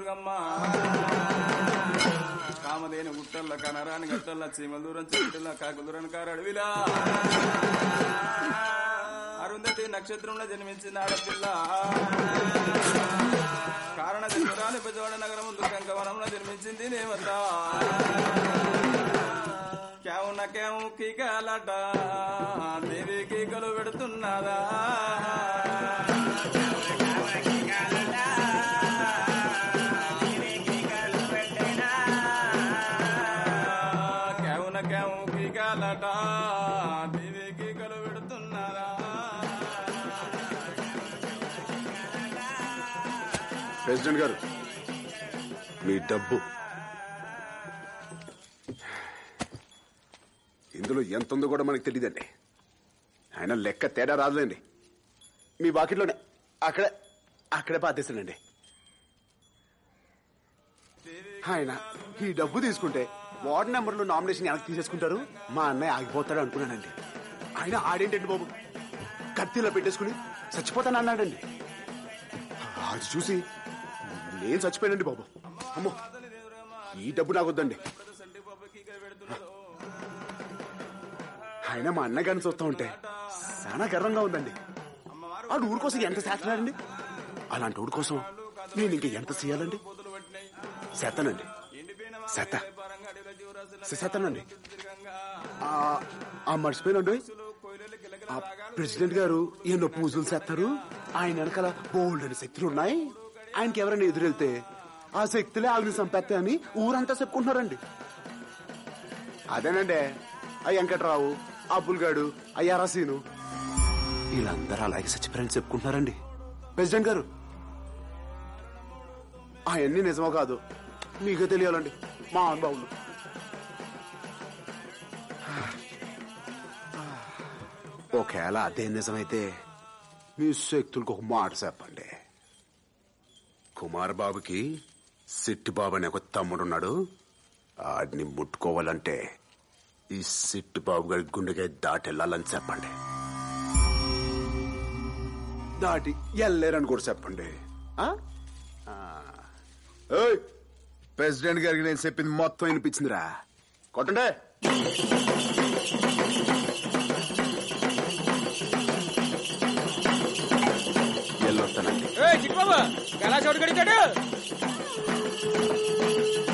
నాగమ్మ కామదేని గుట్టల్ల కనరాని గట్టల్ల చీమల దూరం చెట్టుల కాకు దూరం కారడవిలా అరుంధతి నక్షత్రంలో జన్మించిన ఆడపిల్ల కారణ జన్మరాని పెద్దవాడ నగరం దుర్గంకవనంలో జన్మించింది దేవత క్యావు నకేవు కీకాలట దేవి కీకలు పెడుతున్నదా క్యావు నకేవు కీకాలట దేవి కీకలు పెడుతున్నదా ప్రెసిడెంట్ గారు మీ డబ్బు ఇందులో ఎంత ఉందో కూడా మనకు తెలియదండి ఆయన లెక్క తేడా రాదులేండి మీ బాకెట్లోనే అక్కడే అక్కడే పాతేసానండి ఆయన ఈ డబ్బు తీసుకుంటే వార్డు నెంబర్లో నామినేషన్ వెనక్కి తీసేసుకుంటారు మా అన్నయ్య ఆగిపోతాడు అనుకున్నానండి ఆయన ఆడేంటండి బాబు కత్తిలో పెట్టేసుకుని చచ్చిపోతాను అన్నాడండి అది చూసి నేను చచ్చిపోయానండి బాబు అమ్మో ఈ డబ్బు నాకు వద్దండి ఆయన మా అన్నగారిని చూస్తూ ఉంటే చాలా గర్వంగా ఉందండి ఆ ఊరి కోసం ఎంత చేస్తున్నాడండి అలాంటి ఊరి కోసం నేను ఇంకా ఎంత చేయాలండి చేస్తానండి చేత చేస్తానండి ఆ- ఆ మర్చిపోయినండి ఆ ప్రెసిడెంట్ గారు ఎన్నో పూజలు చేస్తారు ఆయన వెనకాల బోల్డ్ అని శక్తులు ఉన్నాయి ఆయనకి ఎవరైనా ఎదురెళ్తే ఆ శక్తులే ఆవిని చంపేస్తాయని ఊరంతా చెప్పుకుంటున్నారండి అదేనండి ఆ వెంకట్రావు ఆ బుల్గాడు ఆ యారాసీను వీళ్ళందరూ అలాగే చచ్చిపోయారని చెప్పుకుంటున్నారండి ప్రెసిడెంట్ గారు అవన్నీ నిజమో కాదు మీకే తెలియాలండి మా అనుభవులు ఒకవేళ అదే నిజమైతే మీ శక్తులకు ఒక మాట చెప్పండి కుమార్ బాబుకి సిట్టి బాబు అనే ఒక తమ్ముడున్నాడు ఆడిని ముట్టుకోవాలంటే ఈ సిట్టి బాబు గారి గుండెగా దాటెళ్ళాలని చెప్పండి దాటి వెళ్ళలేరని కూడా చెప్పండి ఆ? ఆ. ఏయ్, ప్రెసిడెంట్ గారికి నేను చెప్పింది మొత్తం వినిపించిందిరా కొట్టండి వెళ్ళొస్తానండి చిట్టుబాబు ఎలా చోటు కడిచాడు